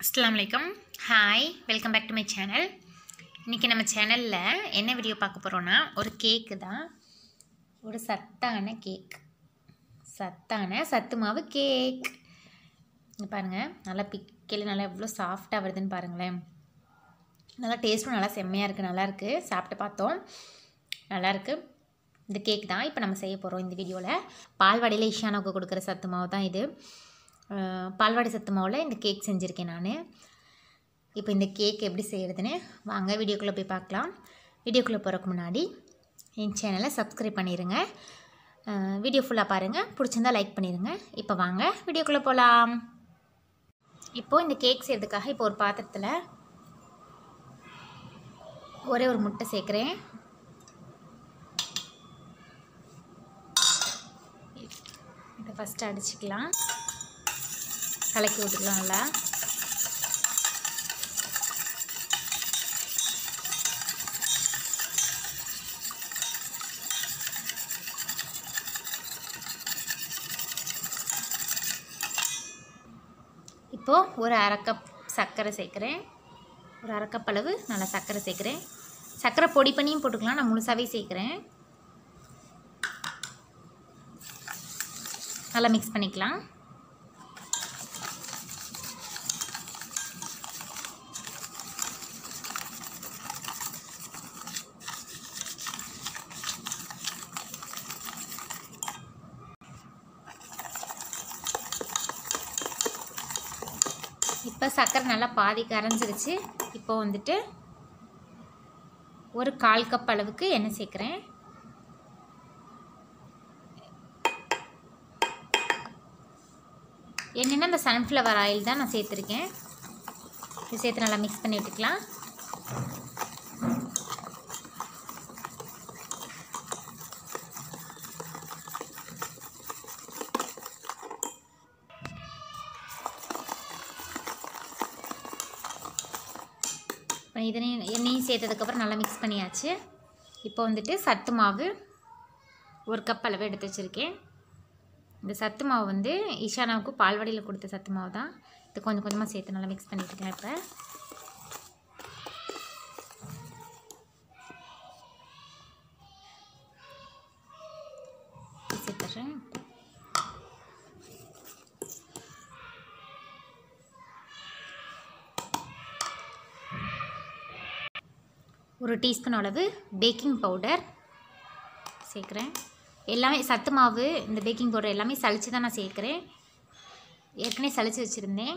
அஸ்ஸலாமு அலைக்கும் hi welcome back to my channel இன்றைக்கி நம்ம சேனலில் என்ன வீடியோ பார்க்க போகிறோன்னா ஒரு கேக்கு தான் ஒரு சத்தான கேக் சத்தான சத்து மாவு கேக் இங்க பாருங்கள் நல்லா பிக்கல் நல்லா எவ்வளோ சாஃப்டாக வருதுன்னு பாருங்களேன் நல்லா டேஸ்ட்டும் நல்லா செம்மையாக இருக்குது நல்லாயிருக்கு சாப்பிட்டு பார்த்தோம் நல்லாயிருக்கு இந்த கேக் தான் இப்போ நம்ம செய்ய போகிறோம் இந்த வீடியோவில் பால்வாடியில் இஷானாவுக்கு கொடுக்குற சத்து மாவு தான் இது அஹ், பால்வாடி சத்து மாவில் இந்த கேக் செஞ்சுருக்கேன் நான் இப்போ இந்த கேக் எப்படி செய்கிறதுன்னு வாங்க வீடியோக்குள்ளே போய் பார்க்கலாம் வீடியோக்குள்ளே போகிறதுக்கு முன்னாடி என் சேனலை சப்ஸ்கிரைப் பண்ணிடுங்க அஹ், வீடியோ ஃபுல்லாக பாருங்கள் பிடிச்சிருந்தா லைக் பண்ணிடுங்க இப்போ வாங்க வீடியோக்குள்ளே போகலாம் இப்போது இந்த கேக் செய்கிறதுக்காக இப்போ ஒரு பாத்திரத்தில் ஒரே ஒரு முட்டை சேர்க்குறேன் இதை ஃபஸ்ட்டு அடிச்சுக்கலாம் கலக்கி விட்டுக்கலாம் நல்லா இப்போது ஒரு அரை கப் சர்க்கரை சேர்க்குறேன் ஒரு அரை கப் அளவு நல்லா சர்க்கரை சேர்க்குறேன் சர்க்கரை பொடி பண்ணியும் போட்டுக்கலாம் நான் முழுசாவே சேர்க்குறேன் நல்லா மிக்ஸ் பண்ணிக்கலாம் இப்போ சர்க்கரை நல்லா பாதி கரைஞ்சிருச்சு இப்போ வந்துட்டு ஒரு கால் கப் அளவுக்கு எண்ணெய் சேர்க்குறேன் எண்ணெய்னா இந்த சன்ஃப்ளவர் ஆயில் தான் நான் சேர்த்துருக்கேன் இது சேர்த்து நல்லா மிக்ஸ் பண்ணி விட்டுக்கலாம் இப்போ இதனையும் எண்ணெயும் சேர்த்ததுக்கப்புறம் நல்லா மிக்ஸ் பண்ணியாச்சு இப்போ வந்துட்டு சத்து மாவு ஒரு கப் அளவு எடுத்து வச்சுருக்கேன் இந்த சத்து மாவு வந்து ஈஷானாவுக்கு பால்வாடியில் கொடுத்த சத்து மாவு தான் இது கொஞ்சம் கொஞ்சமாக சேர்த்து நல்லா மிக்ஸ் பண்ணிட்டுருக்கேன் இப்போ சேர்த்துட்றேன் ஒரு டீஸ்பூன் அளவு பேக்கிங் பவுடர் சேர்க்குறேன் எல்லாமே சத்து மாவு இந்த பேக்கிங் பவுடர் எல்லாமே சளிச்சு தான் நான் சேர்க்குறேன் ஏற்கனவே சளிச்சு வச்சுருந்தேன்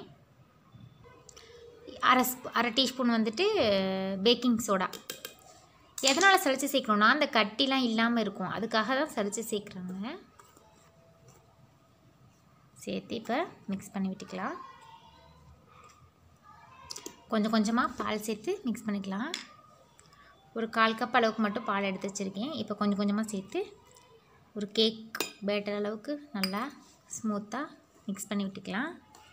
அரை ஸ்பூ அரை டீஸ்பூன் வந்துட்டு பேக்கிங் சோடா எதனால் சளிச்சு சேர்க்கணுன்னா அந்த கட்டிலாம் இல்லாமல் இருக்கும் அதுக்காக தான் சளிச்சு சேர்க்குறாங்க சேர்த்து இப்போ மிக்ஸ் பண்ணி விட்டுக்கலாம் கொஞ்சம் கொஞ்சமாக பால் சேர்த்து மிக்ஸ் பண்ணிக்கலாம் ஒரு கால் கப் அளவுக்கு மட்டும் பால் எடுத்து வச்சுருக்கேன் இப்போ கொஞ்சம் கொஞ்சமாக சேர்த்து ஒரு கேக் பேட்டர் அளவுக்கு நல்லா ஸ்மூத்தாக மிக்ஸ் பண்ணி விட்டுக்கலாம்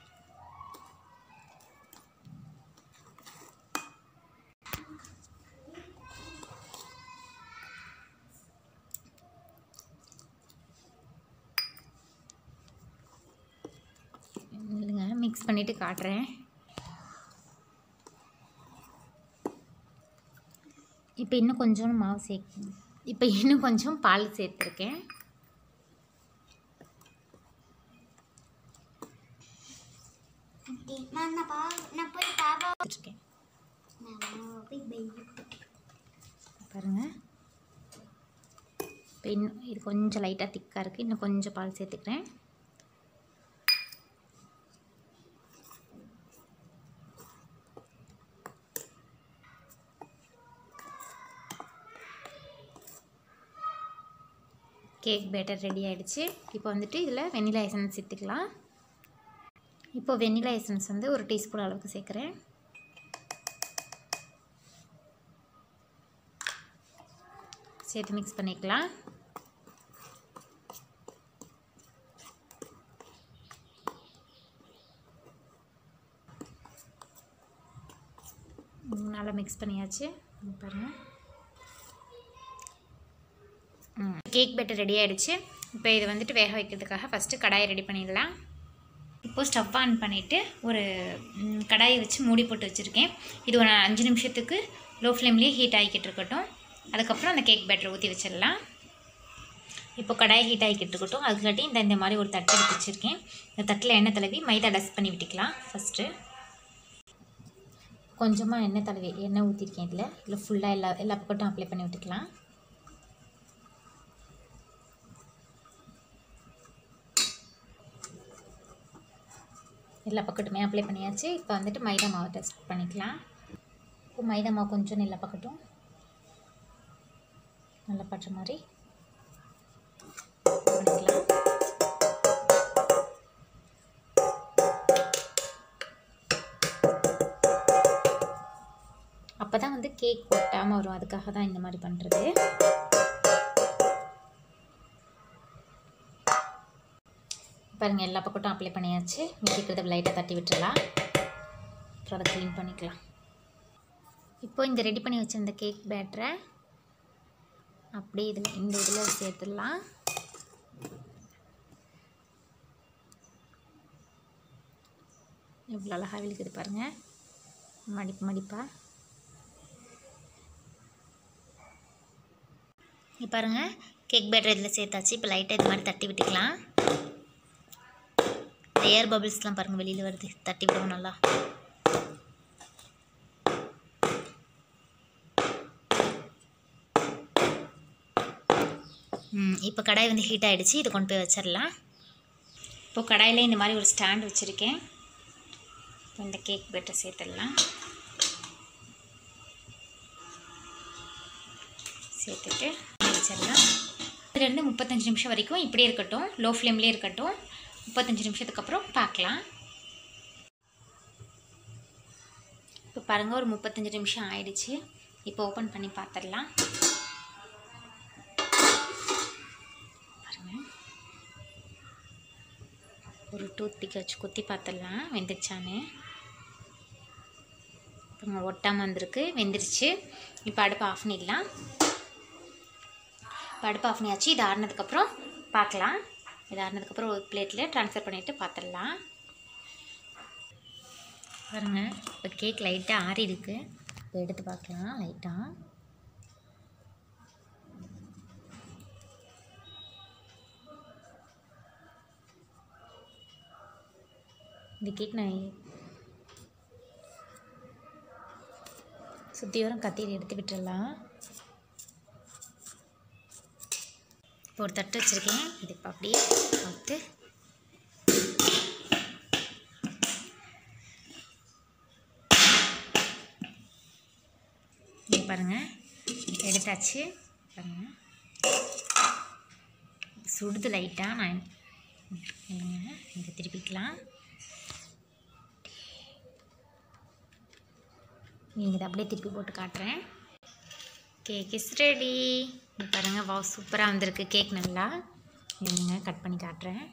இல்லைங்க மிக்ஸ் பண்ணிவிட்டு காட்டுறேன் இப்போ இன்னும் கொஞ்சம் மாவு சேர்க்கணும் இப்போ இன்னும் கொஞ்சம் பால் சேர்த்துருக்கேன் நான் நான் பா நான் போய் பாப்பா இருக்கேன் நான் போய் பை பாருங்கள் இப்போ இன்னும் இது கொஞ்சம் லைட்டாக திக்காக இருக்குது இன்னும் கொஞ்சம் பால் சேர்த்துக்கிறேன் கேக் பேட்டர் ரெடி ஆயிடுச்சு இப்போ வந்துட்டு இதில் வெண்ணிலா எசன்ஸ் சேர்த்துக்கலாம் இப்போ வெண்ணிலா எசன்ஸ் வந்து ஒரு டீஸ்பூன் அளவுக்கு சேர்க்குறேன் சேர்த்து மிக்ஸ் பண்ணிக்கலாம் ம், நல்லா மிக்ஸ் பண்ணியாச்சு இங்க பாருங்க கேக் பேட்டர் ரெடி ஆயிடுச்சு இப்போ இது வந்துட்டு வேக வைக்கிறதுக்காக ஃபஸ்ட்டு கடாயை ரெடி பண்ணிடலாம் இப்போது ஸ்டவ் ஆன் பண்ணிவிட்டு ஒரு ம், கடாயை வச்சு மூடி போட்டு வச்சுருக்கேன் இது ஒரு அஞ்சு நிமிஷத்துக்கு லோ ஃப்ளேம்லேயே ஹீட் ஆகிக்கிட்டு இருக்கட்டும் அதுக்கப்புறம் அந்த கேக் பேட்டரை ஊற்றி வச்சிடலாம் இப்போ கடாய் ஹீட் ஆகிக்கிட்டு இருக்கட்டும் அதுக்காட்டி இந்த இந்த மாதிரி ஒரு தட்டு எடுத்து வச்சுருக்கேன் இந்த தட்டில் எண்ணெய் தடவி மைதா டஸ்ட் பண்ணி விட்டுக்கலாம் ஃபஸ்ட்டு கொஞ்சமாக எண்ணெய் தடவி எண்ணெய் ஊற்றிருக்கேன் இதில் இதில் ஃபுல்லாக எல்லா எல்லா பக்கட்டும் அப்ளை பண்ணி விட்டுக்கலாம் எல்லா பக்கட்டுமே அப்ளை பண்ணியாச்சு இப்போ வந்துட்டு மைதா மாவை டெஸ்ட் பண்ணிக்கலாம் இப்போ மைதா மாவு கொஞ்சம் எல்லா பக்கட்டும் நல்லா பட்டுற மாதிரி பண்ணிக்கலாம் அப்போ தான் வந்து கேக் ஒட்டாமல் வரும் அதுக்காக தான் இந்த மாதிரி பண்ணுறது பாருங்கள் எல்லா பக்கட்டும் அப்ளை பண்ணியாச்சு மிதிக்கிறத லைட்டாக தட்டி விட்டுறலாம் அப்புறம் அதை க்ளீன் பண்ணிக்கலாம் இப்போ இந்த ரெடி பண்ணி வச்சிருந்த கேக் பேட்டரை அப்படியே இதில் இந்த இதில் சேர்த்துடலாம் இவ்வளோ அழகாக விழுக்குது பாருங்கள் மடிப்பு மடிப்பாக இப்போ பாருங்கள் கேக் பேட்டர் இதில் சேர்த்தாச்சு இப்போ லைட்டாக இது மாதிரி தட்டி விட்டுக்கலாம் ஏர் பபிள்ஸ்லாம் பாருங்கள் வெளியில் வருது தட்டி விடுவோம் நல்லா ம், இப்போ கடாய் வந்து ஹீட் ஆகிடுச்சு இதை கொண்டு போய் வச்சிடலாம் இப்போ கடாயில் இந்த மாதிரி ஒரு ஸ்டாண்ட் வச்சுருக்கேன் இப்போ இந்த கேக் பேட்டர் சேர்த்துடலாம் சேர்த்துட்டு வச்சிடலாம் இதுலேருந்து முப்பத்தஞ்சு நிமிஷம் வரைக்கும் இப்படியே இருக்கட்டும் லோ ஃப்ளேம்லேயே இருக்கட்டும் முப்பத்தஞ்சு நிமிஷத்துக்கு அப்புறம் பார்க்கலாம் இப்போ பாருங்கள் ஒரு முப்பத்தஞ்சு நிமிஷம் ஆயிடுச்சு இப்போ ஓப்பன் பண்ணி பார்த்துடலாம் பாருங்கள் ஒரு டூத் பிக் வச்சு குத்தி பார்த்துடலாம் வெந்துருச்சான்னு இப்போ ஒட்டாமல் வந்திருக்கு வெந்துருச்சு இப்போ அடுப்பு ஆஃப் பண்ணிடலாம் இப்போ அடுப்பு ஆஃப் பண்ணியாச்சு இது ஆறுனதுக்கப்புறம் பார்க்கலாம் இது ஆறுனதுக்கப்புறம் ஒரு பிளேட்டில் ட்ரான்ஸ்ஃபர் பண்ணிவிட்டு பார்த்துடலாம் பாருங்க இப்போ கேக் லைட்டாக ஆறி இருக்கு இப்போ எடுத்து பார்க்கலாம் லைட்டாக இந்த கேக் நான் சுற்றி வரும் கத்தியில் எடுத்து விட்டுறலாம் இப்போ ஒரு தட்டு வச்சுருக்கேன் இது இப்போ அப்படியே பார்த்து இங்கே பாருங்கள் எடுத்தாச்சு பாருங்கள் சுடுது லைட்டாக நான் இல்லைங்க இங்கே திருப்பிக்கலாம் நீங்கள் இதை அப்படியே திருப்பி போட்டு காட்டுறேன் கேக் இஸ் ரெடி பாருங்கள் வா சூப்பராக வந்திருக்கு கேக் நல்லா இருங்க கட் பண்ணி காட்டுறேன்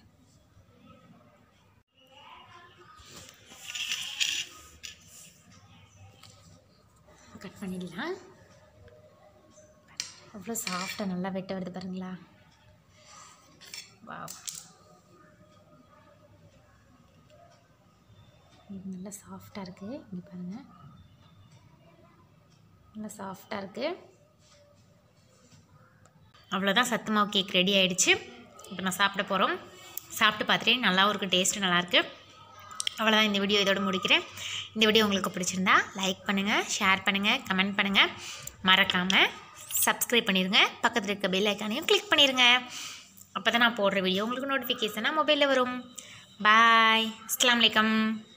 கட் பண்ணிடலாம் அவ்வளோ சாஃப்டாக நல்லா வெட்ட வருது பாருங்களா வா இது நல்லா சாஃப்டாக இருக்குது இங்கே பாருங்கள் நல்லா சாஃப்டாக இருக்குது அவ்வளோதான் சத்து மாவு கேக் ரெடி ஆயிடுச்சு இப்போ நான் சாப்பிட போகிறோம் சாப்பிட்டு பார்த்துட்டு நல்லாவும் இருக்குது டேஸ்ட்டு நல்லாயிருக்கு அவ்வளோதான் இந்த வீடியோ இதோட முடிக்கிறேன் இந்த வீடியோ உங்களுக்கு பிடிச்சிருந்தா லைக் பண்ணுங்கள் ஷேர் பண்ணுங்கள் கமெண்ட் பண்ணுங்கள் மறக்காமல் சப்ஸ்கிரைப் பண்ணிடுங்க பக்கத்தில் இருக்க பெல் ஐக்கானையும் கிளிக் பண்ணிடுங்க அப்போ தான் நான் போடுற வீடியோ உங்களுக்கு நோட்டிஃபிகேஷனாக மொபைலில் வரும் பாய் அஸ்லாம் வலைக்கம்